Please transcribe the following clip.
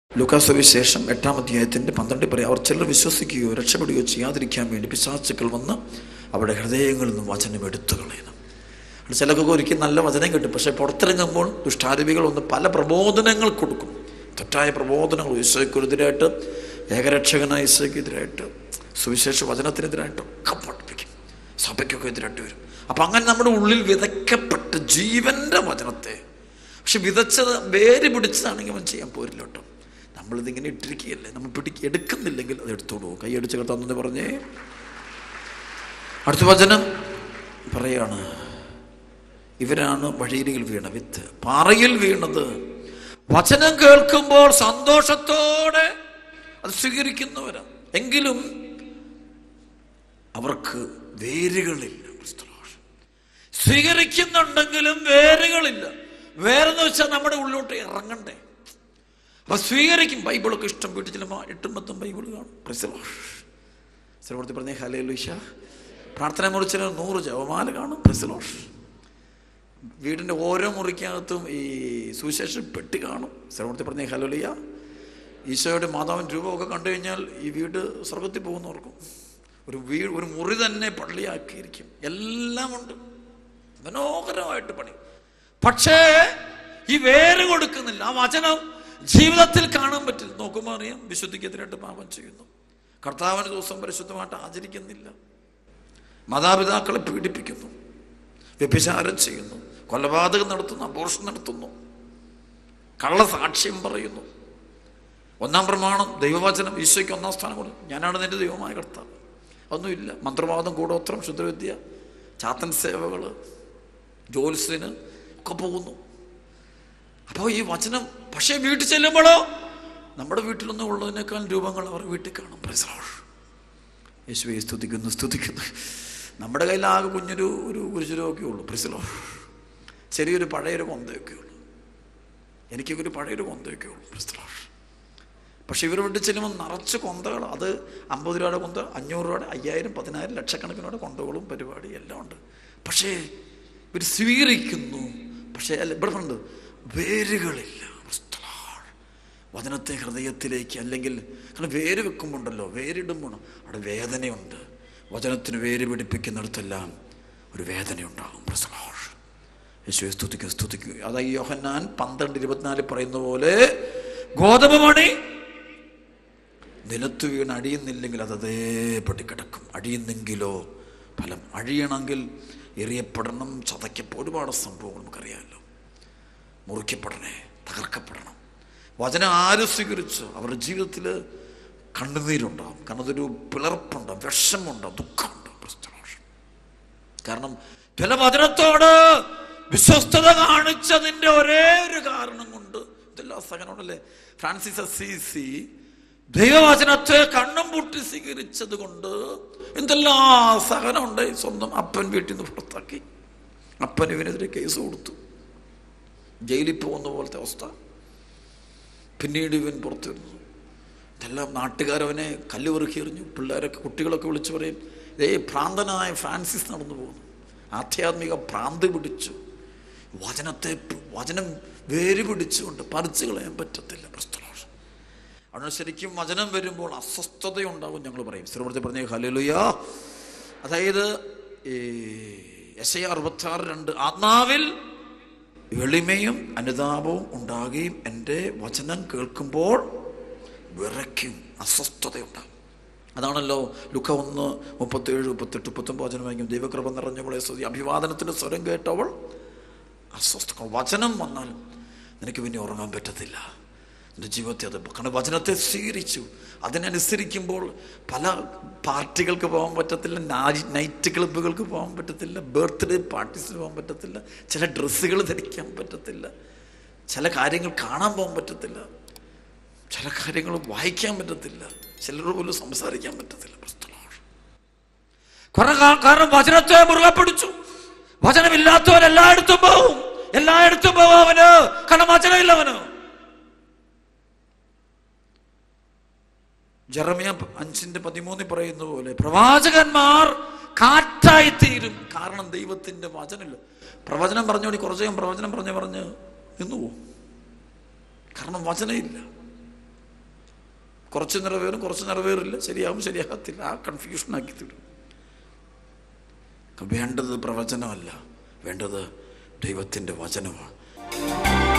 Lucas വിശേഷം എട്ടാം അധ്യായത്തിൻ്റെ പന്ത്രണ്ടിൽ പറയും അവർ ചിലർ വിശ്വസിക്കുകയോ രക്ഷപ്പെടുകയോ ചെയ്യാതിരിക്കാൻ വേണ്ടി പിശാച്ചുക്കൾ വന്ന് അവരുടെ ഹൃദയങ്ങളിൽ നിന്ന് വചനം എടുത്തു കളയണം അത് ചിലർക്കൊക്കെ ഒരിക്കലും നല്ല വചനം കിട്ടും പക്ഷേ പുറത്തിറങ്ങുമ്പോൾ ദുഷ്ടാരൂപികൾ ഒന്ന് പല പ്രബോധനങ്ങൾ കൊടുക്കും തെറ്റായ പ്രബോധനങ്ങൾ ഈശോയ്ക്കെതിരായിട്ട് ഏകരക്ഷകനായ ഈശോയ്ക്കെതിരായിട്ട് സുവിശേഷ വചനത്തിനെതിരായിട്ട് ഒക്കെ പഠിപ്പിക്കും സഭയ്ക്കൊക്കെ എതിരായിട്ട് വരും അപ്പം അങ്ങനെ നമ്മുടെ ഉള്ളിൽ വിതയ്ക്കപ്പെട്ട ജീവൻ്റെ വചനത്തെ പക്ഷെ വിതച്ചത് വേര് പിടിച്ചതാണെങ്കിൽ അവൻ ചെയ്യാൻ പോരില്ല കേട്ടോ നമ്മളിതിങ്ങനെ ഇട്ടിരിക്കുകയല്ലേ നമ്മൾ പിടിക്ക് എടുക്കുന്നില്ലെങ്കിൽ അത് എടുത്തോളൂ പോകും കൈ അടിച്ച് കിടത്താന്ന് പറഞ്ഞേ അടുത്ത വചനം പറയാണ് ഇവരാണ് വഴിയിൽ വീണ വിത്ത് പാറയിൽ വീണത് വചനം കേൾക്കുമ്പോൾ സന്തോഷത്തോടെ അത് സ്വീകരിക്കുന്നവരാണ് എങ്കിലും അവർക്ക് വേരുകളില്ല സ്വീകരിക്കുന്നുണ്ടെങ്കിലും വേരുകളില്ല വേറെന്ന് വെച്ചാൽ നമ്മുടെ ഉള്ളിലോട്ട് ഇറങ്ങണ്ടേ അപ്പൊ സ്വീകരിക്കും ബൈബിളൊക്കെ ഇഷ്ടം വീട്ടിൽ ചെല്ലുമ്പോൾ എട്ടും പത്തും ബൈബിൾ കാണും പ്രസിലോഷ് പറഞ്ഞേ ഹലേ ലുഷ പ്രാർത്ഥന മുറിച്ചാൽ നൂറ് ജവമാല കാണും പ്രസിലോഷ് വീടിൻ്റെ ഓരോ മുറിക്കകത്തും ഈ സുവിശേഷം പെട്ടി കാണും ശ്രമത്തിൽ പറഞ്ഞേ ഹലോലിയ ഈശോയുടെ മാതാവിൻ രൂപമൊക്കെ കണ്ടു കഴിഞ്ഞാൽ ഈ വീട് സ്വർഗത്തിൽ പോകുന്നവർക്കും ഒരു വീട് ഒരു മുറി തന്നെ പള്ളിയാക്കിയിരിക്കും എല്ലാം ഉണ്ട് മനോഹരമായിട്ട് പണി പക്ഷേ ഈ വേര് കൊടുക്കുന്നില്ല ആ വചനം ജീവിതത്തിൽ കാണാൻ പറ്റില്ല നോക്കുമ്പോൾ അറിയാം വിശുദ്ധിക്കെതിരായിട്ട് പാപം ചെയ്യുന്നു കർത്താവിന് ദിവസം പരിശുദ്ധമായിട്ട് ആചരിക്കുന്നില്ല മാതാപിതാക്കളെ പീഡിപ്പിക്കുന്നു വ്യഭിചാരം ചെയ്യുന്നു കൊലപാതകം നടത്തുന്നു അബോർഷൻ നടത്തുന്നു കള്ളസാക്ഷ്യം പറയുന്നു ഒന്നാം പ്രമാണം ദൈവവചനം ഈശോയ്ക്ക് ഒന്നാം സ്ഥാനം കൊടുക്കും ഞാനാണ് നിന്റെ ദൈവമായ കർത്താവ് ഒന്നുമില്ല മന്ത്രവാദം കൂടോത്രം ശുദ്രവിദ്യ ചാത്തൻ സേവകൾ ജോത്സ്യന് ഒക്കെ പോകുന്നു അപ്പോൾ ഈ വചനം പക്ഷേ വീട്ടിൽ ചെല്ലുമ്പോഴോ നമ്മുടെ വീട്ടിലൊന്നും ഉള്ളതിനേക്കാൾ രൂപങ്ങൾ അവർ വീട്ടിൽ കാണും പ്രസലോഷ് യേശുവെ സ്തുതിക്കുന്നു സ്തുതിക്കുന്നു നമ്മുടെ കയ്യിലാകെ കുഞ്ഞൊരു ഒരു ഗുരുചരമൊക്കെ ഉള്ളൂ പ്രസലോഷ് ചെറിയൊരു പഴയൊരു കൊന്തയൊക്കെ ഉള്ളൂ എനിക്കൊക്കെ ഒരു പഴയൊരു കൊന്തയൊക്കെ ഉള്ളൂ പ്രസലോഷ് പക്ഷെ ഇവർ വീട്ടിൽ ചെല്ലുമ്പോൾ നിറച്ച് കൊന്തകൾ അത് അമ്പത് രൂപയുടെ കൊന്ത അഞ്ഞൂറ് രൂപയുടെ അയ്യായിരം പതിനായിരം ലക്ഷക്കണക്കിനോടെ കൊന്തകളും പരിപാടി എല്ലാം ഉണ്ട് പക്ഷേ ഇവർ സ്വീകരിക്കുന്നു പക്ഷേ അല്ല ഇവിടെ പറഞ്ഞത് വേരുകളില്ല വചനത്തെ ഹൃദയത്തിലേക്ക് അല്ലെങ്കിൽ കാരണം വേര് വെക്കുമ്പോണ്ടല്ലോ വേരിടുമ്പോൾ അവിടെ വേദനയുണ്ട് വചനത്തിന് വേര് പിടിപ്പിക്കുന്നിടത്തെല്ലാം ഒരു വേദനയുണ്ടാകും പ്രസലോഷ് യേശുവെ സ്തുതിക്കുക സ്തുതിക്കുക അതാ ഈ യോഹന്നാൻ പന്ത്രണ്ട് ഇരുപത്തിനാല് പറയുന്ന പോലെ ഗോതമ്പ് മണി നിലത്ത് വീണ് അടിയുന്നില്ലെങ്കിൽ അത് അതേപടി കിടക്കും അടിയുന്നെങ്കിലോ ഫലം അഴിയണമെങ്കിൽ എറിയപ്പെടണം ചതയ്ക്കപ്പോൾ ഒരുപാട് സംഭവങ്ങൾ നമുക്കറിയാമല്ലോ മുറിക്കപ്പെടണേ തകർക്കപ്പെടണം വചനം ആര് സ്വീകരിച്ചു അവരുടെ ജീവിതത്തിൽ കണ്ണുനീരുണ്ടാവും കാരണം അതൊരു പിളർപ്പുണ്ടാവും വിഷമുണ്ടാവും ദുഃഖമുണ്ടാവും കാരണം ചില വചനത്തോട് വിശ്വസ്തത കാണിച്ചതിൻ്റെ ഒരേ ഒരു കാരണം കൊണ്ട് ഇതെല്ലാം സഹനമുണ്ടല്ലേ ഫ്രാൻസിസ് അസീസി ദൈവവചനത്തെ കണ്ണും പൂട്ടി സ്വീകരിച്ചത് കൊണ്ട് എന്തെല്ലാം സഹനമുണ്ട് സ്വന്തം അപ്പൻ വീട്ടിൽ നിന്ന് പുറത്താക്കി അപ്പൻ ഇവനെതിരെ കേസ് കൊടുത്തു ജയിലിൽ പോകുന്ന പോലത്തെ അവസ്ഥ പിന്നീട് ഇവൻ പുറത്തു വരുന്നു ഇതെല്ലാം നാട്ടുകാരവനെ കല്ല് വെറുക്കി എറിഞ്ഞു പിള്ളേരൊക്കെ കുട്ടികളൊക്കെ വിളിച്ചു പറയും ഇതേ ഭ്രാന്തനായ ഫ്രാൻസിസ് നടന്നു പോകുന്നു ആധ്യാത്മിക ഭ്രാന്ത് പിടിച്ചു വചനത്തെ വചനം വേര് പിടിച്ചുകൊണ്ട് പറിച്ചു കളയാൻ പറ്റത്തില്ല പ്രസ്തലോഷം അവിടെ ശരിക്കും വചനം വരുമ്പോൾ അസ്വസ്ഥതയുണ്ടാകും ഞങ്ങൾ പറയും ശ്രീമൂർത്തി പറഞ്ഞ ഹലുയ അതായത് ഈ എസ് ഐ അറുപത്താറ് രണ്ട് ആത്മാവിൽ എളിമയും അനുതാപവും ഉണ്ടാകുകയും എൻ്റെ വചനം കേൾക്കുമ്പോൾ വിറയ്ക്കും അസ്വസ്ഥതയുണ്ടാകും അതാണല്ലോ ലുക്ക ഒന്ന് മുപ്പത്തേഴ് മുപ്പത്തെട്ട് മുപ്പത്തൊമ്പത് വചനം വായിക്കും ദൈവകൃപ നിറഞ്ഞവളെ സ്തുതി അഭിവാദനത്തിൻ്റെ സ്വരം കേട്ടവൾ അസ്വസ്ഥ വചനം വന്നാൽ നിനക്ക് പിന്നെ ഉറങ്ങാൻ പറ്റത്തില്ല എൻ്റെ ജീവിതത്തെ അത് കാരണം വചനത്തെ സ്വീകരിച്ചു അതിനനുസരിക്കുമ്പോൾ പല പാർട്ടികൾക്ക് പോകാൻ പറ്റത്തില്ല നൈറ്റ് ക്ലബ്ബുകൾക്ക് പോകാൻ പറ്റത്തില്ല ബർത്ത്ഡേ പാർട്ടീസിന് പോകാൻ പറ്റത്തില്ല ചില ഡ്രസ്സുകൾ ധരിക്കാൻ പറ്റത്തില്ല ചില കാര്യങ്ങൾ കാണാൻ പോകാൻ പറ്റത്തില്ല ചില കാര്യങ്ങൾ വായിക്കാൻ പറ്റത്തില്ല ചിലർ പോലും സംസാരിക്കാൻ പറ്റത്തില്ല കുറെ കാരണം വചനത്തെ മുറുകെ പിടിച്ചു വചനമില്ലാത്തവൻ എല്ലായിടത്തും പോകും എല്ലായിടത്തും പോകും അവന് കാരണം വചനമില്ല അവന് ജറമിയ അഞ്ചിന്റെ പതിമൂന്നിൽ പറയുന്ന പോലെ പ്രവാചകന്മാർ കാറ്റായി തീരും കാരണം ദൈവത്തിന്റെ വചനമില്ല പ്രവചനം പറഞ്ഞോടി കുറച്ച് പ്രവചനം പറഞ്ഞ് പറഞ്ഞ് നിന്നു പോകും കാരണം വചനമില്ല കുറച്ച് നിറവേറും കുറച്ച് നിറവേറില്ല ശരിയാവും ശരിയാകത്തില്ല ആ കൺഫ്യൂഷനാക്കി തരും വേണ്ടത് പ്രവചനമല്ല വേണ്ടത് ദൈവത്തിൻ്റെ വചനമാണ്